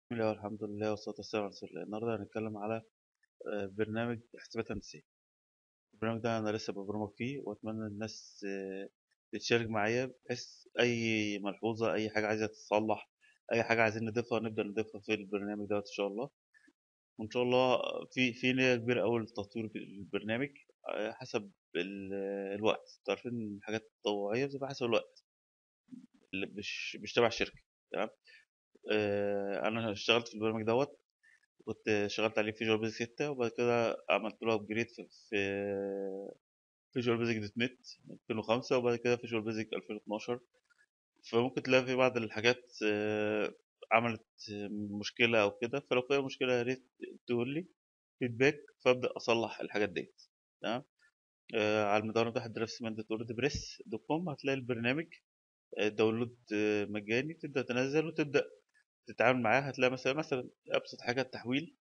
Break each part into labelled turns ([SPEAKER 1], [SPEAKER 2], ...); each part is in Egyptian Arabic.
[SPEAKER 1] بسم الله والحمد لله والصلاة والسلام على رسول الله النهاردة هنتكلم على آه، برنامج حسابات هندسية البرنامج ده أنا لسه ببرمج فيه وأتمنى الناس آه، تتشارك معايا بحيث أي ملحوظة أي حاجة عايزة تتصلح أي حاجة عايزين نضيفها نبدأ نضيفها في البرنامج دوت إن شاء الله وإن شاء الله في في نية كبيرة أوي لتطوير البرنامج آه، حسب ال- الوقت أنتوا عارفين إن الحاجات التطوعية بتبقى حسب الوقت اللي مش مش تبع الشركة تمام آه، أنا اشتغلت في البرنامج دوت كنت اشتغلت عليه في فيجوال بيزك 6 وبعد كده عملت له ابجريد في في فيجوال بيزك دوت نت 2005 وبعد كده فيجوال بيزك 2012 فممكن تلاقي في بعض الحاجات آه، عملت مشكلة أو كده فلو فيها مشكلة يا ريت تقول لي فيدباك فأبدأ أصلح الحاجات ديت تمام آه، على المدونة ده درافسمان دوت وورد بريس دوت كوم هتلاقي البرنامج آه، داونلود آه، مجاني تبدأ تنزل وتبدأ تتعامل معاه هتلاقي مثلا مثلا أبسط حاجة التحويل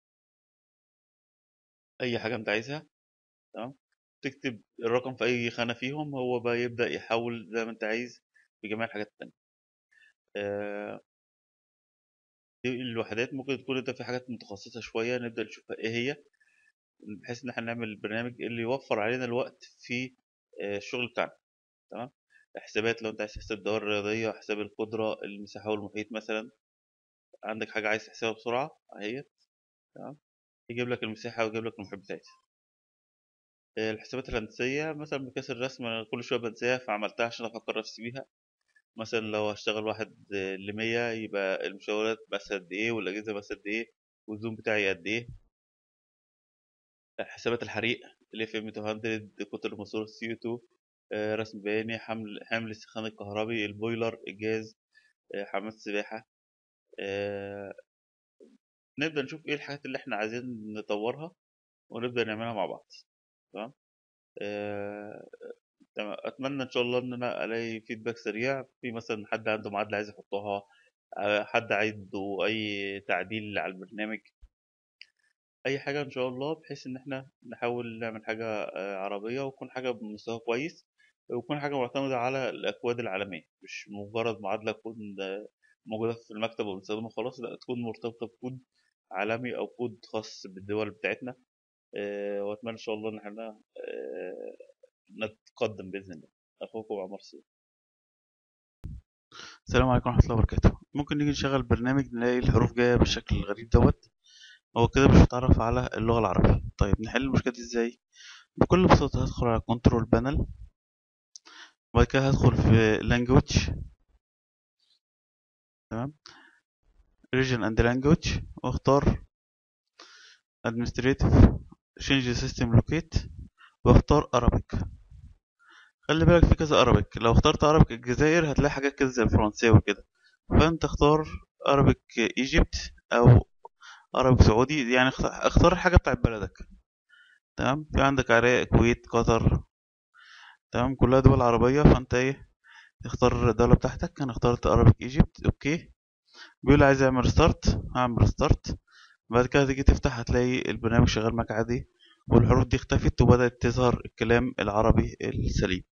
[SPEAKER 1] أي حاجة أنت عايزها تمام تكتب الرقم في اي خانه فيهم هو بقى يبدا يحول زي ما انت عايز في جميع الحاجات التانية آه، دي الوحدات ممكن تكون انت في حاجات متخصصه شويه نبدا نشوفها ايه هي بحيث ان احنا نعمل البرنامج اللي يوفر علينا الوقت في آه، الشغل بتاعنا تمام حسابات لو انت عايز تحسب الدوائر الرياضيه حساب القدره المساحه والمحيط مثلا عندك حاجه عايز تحسبها بسرعه اهي تمام يجيب لك المساحه ويجيب لك المحيط بتاعتها آه، الحسابات الهندسيه مثلا مقياس الرسم أنا كل شويه بنساها فعملتها عشان افكر نفسي بيها مثلا لو هشتغل واحد لمية يبقى المشاورات بس قد ايه والأجهزة بس قد ايه والزوم بتاعي قد ايه حسابات الحريق ال FM 200 قطر الماسورة CO2 آه، رسم بياني حمل حمل السخان الكهربي البويلر الجاز آه، حمام السباحة آه، نبدأ نشوف ايه الحاجات اللي احنا عايزين نطورها ونبدأ نعملها مع بعض تمام آه، تمام اتمنى ان شاء الله ان انا الاقي فيدباك سريع في مثلا حد عنده معادله عايز يحطها آه، حد عنده اي تعديل على البرنامج اي حاجه ان شاء الله بحيث ان احنا نحاول نعمل حاجه آه، عربيه وتكون حاجه بمستوى كويس ويكون حاجه معتمده على الاكواد العالميه مش مجرد معادله تكون آه، موجوده في المكتب وبنستخدمها خلاص لا تكون مرتبطه بكود عالمي او كود خاص بالدول بتاعتنا آه، واتمنى ان شاء الله ان احنا آه، نتقدم باذن الله اخوكم عمر سيد السلام عليكم ورحمة الله وبركاته ممكن نيجي نشغل برنامج نلاقي الحروف جاية بالشكل الغريب دوت هو كده مش متعرف على اللغة العربية طيب نحل المشكلة دي ازاي بكل بساطة هدخل على كنترول بانل وبعد كده هدخل في language تمام region and language واختار administrative change system locate واختار Arabic خلي بالك في كذا Arabic لو اخترت Arabic الجزائر هتلاقي حاجات كده زي الفرنسية وكده فانت اختار Arabic Egypt او عربي سعودي يعني اخت- اختار الحاجة بتاعت بلدك تمام في عندك عراق كويت قطر تمام كلها دول عربية فانت ايه تختار الدولة بتاعتك انا اخترت Arabic ايجيبت اوكي بيقول لي عايز اعمل ستارت هعمل ستارت بعد كده تيجي تفتح هتلاقي البرنامج شغال معاك عادي والحروف دي اختفت وبدأت تظهر الكلام العربي السليم